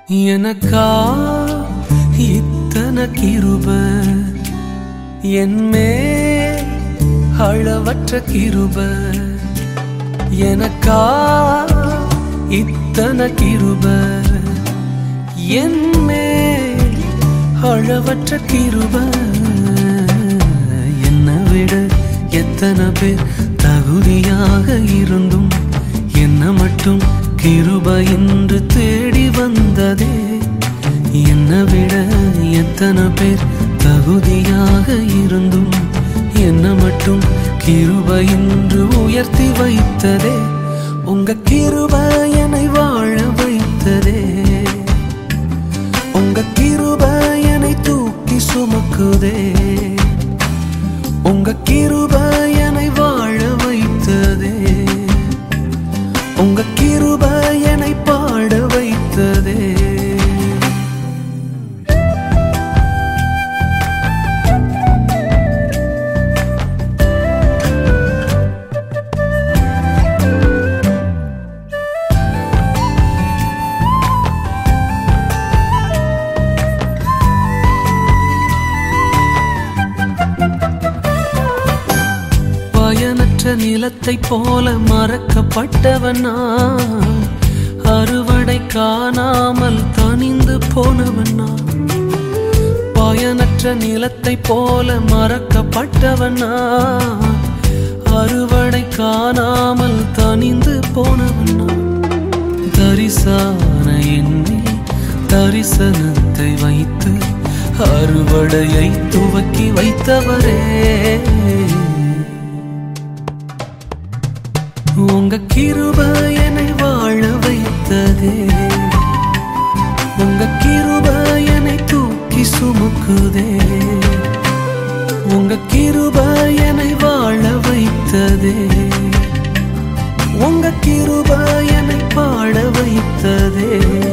எனக்கா இத்தன கிருப என்மே அளவற்ற கிருப எனக்கா இத்தன கிருப என்மே அளவற்ற கிருப என்னை விட எத்தனை பேர் தகுதியாக இருந்தும் என்ன மட்டும் கிருப என்று தேடி வந்ததே என்னை விட எத்தனை பேர் தகுதியாக இருந்தும் என்ன மட்டும் கிருப என்று உயர்த்தி வைத்ததே உங்க கிருப என்னை வாழ வைத்ததே உங்க கிருப என்னை தூக்கி சுமக்குதே உங்க கிருப என்னை வாழ வைத்ததே உங்க கிருப என்னை பாட வைத்ததே பயனற்ற நிலத்தைப் போல மறக்கப்பட்டவன் நான் அறுவடை காணாமல் தனிந்து போனவன் நான் பயனற்ற நிலத்தைப் போல மறக்கப்பட்டவன் நான் அறுவடை காணாமல் தனிந்து போனவன் நான் தரிசான எண்ணில் தரிசனத்தை வைத்து அறுவடையை துவக்கி வைத்தவரே உங்க கிருப என்னை வாழ வைத்ததே உங்க கிருப என்னை தூக்கி சுமக்குதே உங்க கிருப என்னை வாழ வைத்ததே உங்க கிருப என்னை பாட வைத்ததே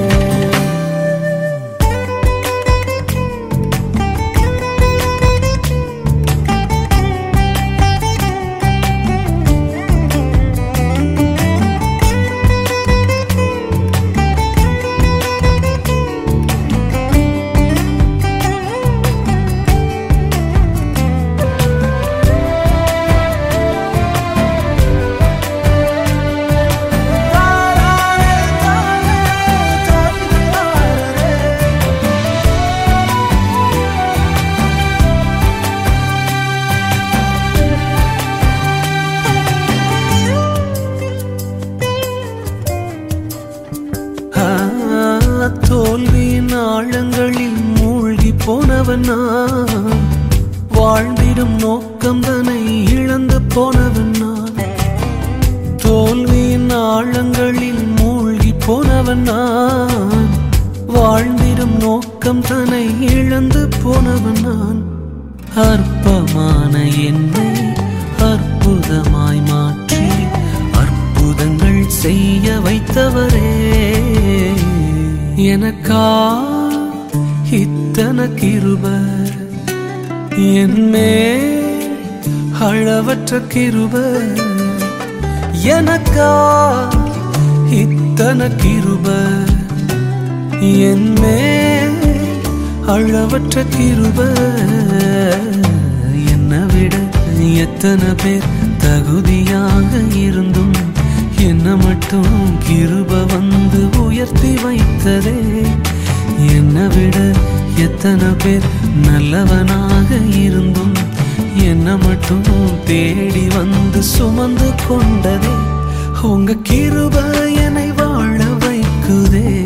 ஆ, தோல்வியின் ஆழங்களில் மூழ்கி போனவன் நான் வாழ்ந்திடும் நோக்கம் தன்னை இழந்து போனவன் நான் தோல்வியின் ஆழங்களில் மூழ்கி போனவன் நான் வாழ்ந்திடும் நோக்கம் தன்னை இழந்து போனவன் நான் அற்பமான என்னை அற்புதமாய் மாற்றி அற்புதங்கள் செய்ய வைத்தவரே எனக்கா இத்தன கிருப என்மே அளவற்ற கிருப எனக்கா இத்தன கிருப என்மே அளவற்ற கிருப என்னை விட எத்தனை பேர் தகுதியாக இருந்தும் என்ன மட்டும் கிருப வந்து உயர்த்தி வைத்ததே என்னை விட எத்தனை பேர் நல்லவனாக இருந்தும் என்ன மட்டும் தேடி வந்து சுமந்து கொண்டதே உங்க கிருப என்னை வாழ வைக்குதே